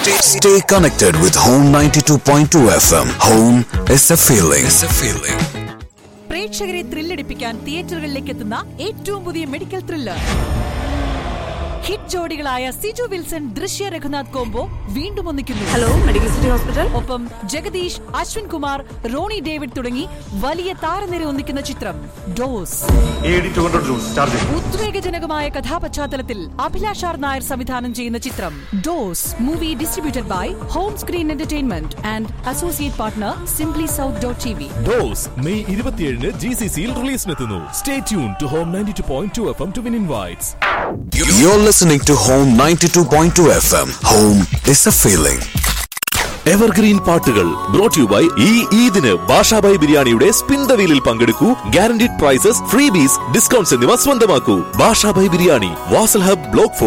Stay, stay connected with Home 92.2 FM. Home is a feeling. It's a feeling. പ്രേക്ഷകരെ ത്രില്ലടിപ്പിക്കാൻ തിയേറ്ററുകളിലേക്ക് എത്തുന്ന ഏറ്റവും പുതിയ മെഡിക്കൽ ത്രില്ലർ ഹിറ്റ് ജോഡികളായ സിജു വിൽസൺ ദൃശ്യ രഘുനാഥ് കോംബോ വീണ്ടും ഒന്നിക്കുന്നു ഹലോ മെഡിക്കൽ സിറ്റി ഹോസ്പിറ്റൽ ഒപ്പം ജഗദീഷ് അശ്വിൻ കുമാർ റോണി ഡേവിഡ് തുടങ്ങി വലിയ താരനിര ഒന്നിക്കുന്ന ചിത്രം dose A D two hundred juice charge ഉദ്വേഗജനകമായ കഥാപശ്ചാത്തലത്തിൽ അഭിലാഷ് ആർ നായർ സംവിധാനം ചെയ്യുന്ന ചിത്രം dose movie distributed by home screen entertainment and associate partner simply south dot T V dose May ഇരുപത്തിയേഴിന് ജി സി സിയിൽ റിലീസിനെത്തുന്നു stay tune to home ninety two point two F M to win invites You're listening to Home 92.2 FM. Home is a feeling. Evergreen പാട്ടുകൾ brought you by ഈ ഈദിന് ബാഷാബായ് ബിരിയാണിയുടെ spin the വീലിൽ പങ്കെടുക്കൂ guaranteed prizes freebies discounts എന്നിവ സ്വന്തമാക്കൂ ബാഷാബായ് ബിരിയാണി വാസൽ hub block